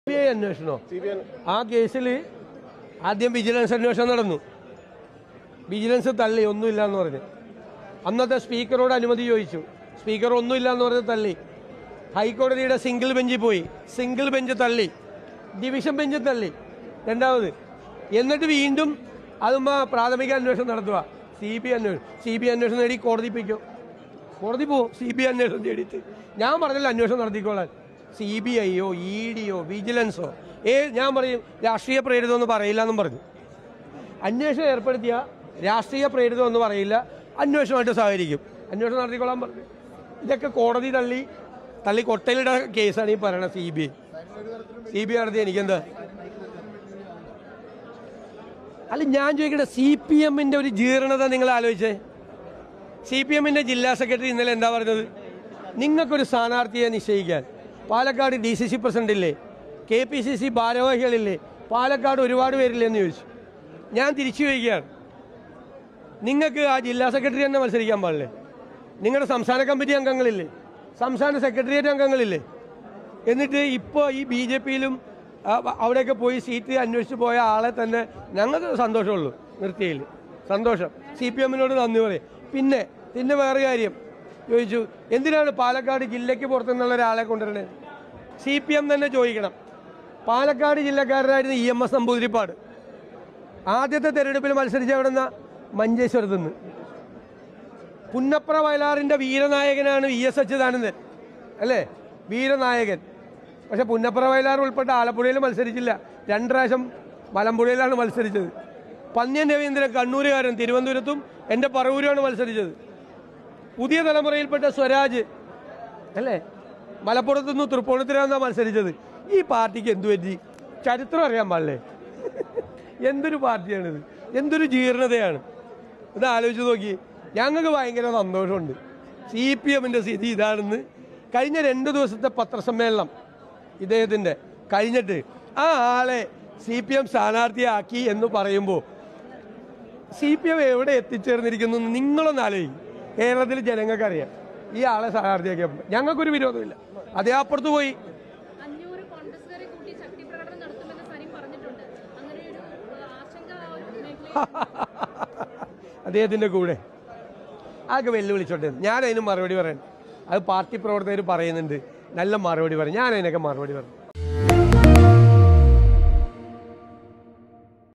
C B I അന്വേഷണോ ആ കേസിൽ ആദ്യം വിജിലൻസ് അന്വേഷണം നടന്നു വിജിലൻസ് തള്ളി ഒന്നുമില്ല എന്ന് പറഞ്ഞു അന്നത്തെ സ്പീക്കറോട് അനുമതി ചോദിച്ചു സ്പീക്കർ ഒന്നുമില്ല എന്ന് പറഞ്ഞ് തള്ളി ഹൈക്കോടതിയുടെ സിംഗിൾ ബെഞ്ചിൽ പോയി സിംഗിൾ ബെഞ്ച് തള്ളി ഡിവിഷൻ ബെഞ്ച് തള്ളി രണ്ടാമത് എന്നിട്ട് വീണ്ടും അതുമ്പോ പ്രാഥമിക അന്വേഷണം നടത്തുക സി ബി അന്വേഷണം സി ബി അന്വേഷണം നേടി കോടതി പിക്കോ കോടതി പോവും സി ബി അന്വേഷണം തേടിയിട്ട് ഞാൻ പറഞ്ഞില്ല അന്വേഷണം നടത്തിക്കോളാൻ സി ബി ഐയോ ഇ ഡിയോ വിജിലൻസോ ഏ ഞാൻ പറയും രാഷ്ട്രീയ പ്രേരിതമെന്ന് പറയില്ല എന്നും പറഞ്ഞു അന്വേഷണം ഏർപ്പെടുത്തിയ രാഷ്ട്രീയ പ്രേരിതം എന്ന് പറയില്ല അന്വേഷണമായിട്ട് സഹകരിക്കും അന്വേഷണം നടത്തിക്കൊള്ളാൻ പറഞ്ഞു ഇതൊക്കെ കോടതി തള്ളി തള്ളി കൊട്ടയിലിട കേസാണ് ഈ പറയണത് C B I C B I നടത്തി എനിക്കെന്താ അല്ല ഞാൻ ചോദിക്കട്ടെ സി പി എമ്മിന്റെ ഒരു ജീർണത നിങ്ങൾ ആലോചിച്ചേ സി പി എമ്മിന്റെ ജില്ലാ സെക്രട്ടറി ഇന്നലെ എന്താ പറഞ്ഞത് നിങ്ങൾക്കൊരു സ്ഥാനാർത്ഥിയെ നിശ്ചയിക്കാൻ Palakkad D C C president ഇല്ലേ കെ പി സി സി ഭാരവാഹികളില്ലേ പാലക്കാട് ഒരുപാട് പേരില്ലേ എന്ന് ചോദിച്ചു ഞാൻ തിരിച്ചു ചോദിക്കുകയാണ് നിങ്ങൾക്ക് ആ ജില്ലാ സെക്രട്ടറി തന്നെ മത്സരിക്കാൻ പാടില്ലേ നിങ്ങളുടെ സംസ്ഥാന കമ്മിറ്റി അംഗങ്ങളില്ലേ സംസ്ഥാന സെക്രട്ടേറിയറ്റ് അംഗങ്ങളില്ലേ എന്നിട്ട് ഇപ്പോൾ ഈ ബി ജെ പിയിലും അവിടെയൊക്കെ പോയി സീറ്റ് അന്വേഷിച്ച് പോയ ആളെ തന്നെ ഞങ്ങൾക്ക് സന്തോഷമുള്ളൂ നിർത്തിയതിൽ സന്തോഷം സി പി എമ്മിനോട് നന്ദി പറയും പിന്നെ പിന്നെ വേറെ കാര്യം ചോദിച്ചു എന്തിനാണ് പാലക്കാട് ജില്ലയ്ക്ക് പുറത്തുനിന്നുള്ള ഒരാളെ കൊണ്ടുവരണേ സി പി എം തന്നെ ചോദിക്കണം പാലക്കാട് ജില്ലക്കാരനായിരുന്നു ഇ എം എസ് നമ്പൂതിരിപ്പാട് ആദ്യത്തെ തെരഞ്ഞെടുപ്പിൽ മത്സരിച്ച എവിടെ നിന്നാ മഞ്ചേശ്വരത്ത് നിന്ന് പുന്നപ്ര വയലാറിന്റെ വീരനായകനാണ് വി എസ് അച്യുതാനന്ദൻ അല്ലേ വീരനായകൻ പക്ഷെ പുന്നപ്ര വയലാർ ഉൾപ്പെട്ട ആലപ്പുഴയിൽ മത്സരിച്ചില്ല രണ്ട് പ്രാവശ്യം മലമ്പുഴയിലാണ് മത്സരിച്ചത് പന്ന്യൻ രവീന്ദ്രൻ കണ്ണൂരുകാരൻ തിരുവനന്തപുരത്തും എൻ്റെ പറവൂരുമാണ് മത്സരിച്ചത് പുതിയ തലമുറയിൽപ്പെട്ട സ്വരാജ് അല്ലേ മലപ്പുറത്ത് നിന്ന് തൃപ്പൂണിത്തുറന്നാണ് മത്സരിച്ചത് ഈ പാർട്ടിക്ക് എന്തു പറ്റി ചരിത്രം അറിയാൻ പാടില്ലേ എന്തൊരു പാർട്ടിയാണിത് എന്തൊരു ജീർണതയാണ് ഇത് ആലോചിച്ച് നോക്കി ഞങ്ങൾക്ക് ഭയങ്കര സന്തോഷമുണ്ട് സി പി എമ്മിൻ്റെ സ്ഥിതി ഇതാണെന്ന് കഴിഞ്ഞ രണ്ട് ദിവസത്തെ പത്രസമ്മേളനം ഇദ്ദേഹത്തിൻ്റെ കഴിഞ്ഞിട്ട് ആ ആളെ സി പി എം സ്ഥാനാർത്ഥിയാക്കി എന്ന് പറയുമ്പോൾ സി പി എം എവിടെ എത്തിച്ചേർന്നിരിക്കുന്നു എന്ന് നിങ്ങളൊന്ന് ആലോചിക്കും കേരളത്തിൽ ജനങ്ങൾക്കറിയാം ഈ ആളെ സ്ഥാനാർത്ഥിയാക്കിയപ്പോൾ ഞങ്ങൾക്കൊരു വിരോധമില്ല അതേ അപ്പുറത്ത് പോയി അഞ്ഞൂറ് കോൺഗ്രസുകാരെ കൂട്ടി ശക്തി പ്രകടനം നടത്തുമെന്ന് സരിം പറഞ്ഞിട്ടുണ്ട് അങ്ങനെ ഒരു ഏഹ്, ആശങ്ക ആ ഒരു മേഖലയിൽ അദ്ദേഹത്തിൻ്റെ കൂടെ ആകെ വെല്ലുവിളിച്ചോട്ടെ ഞാൻ അതിന് മറുപടി പറയാൻ അത് പാർട്ടി പ്രവർത്തകർ പറയുന്നുണ്ട് നല്ല മറുപടി പറയും ഞാൻ അതിനൊക്കെ മറുപടി പറയും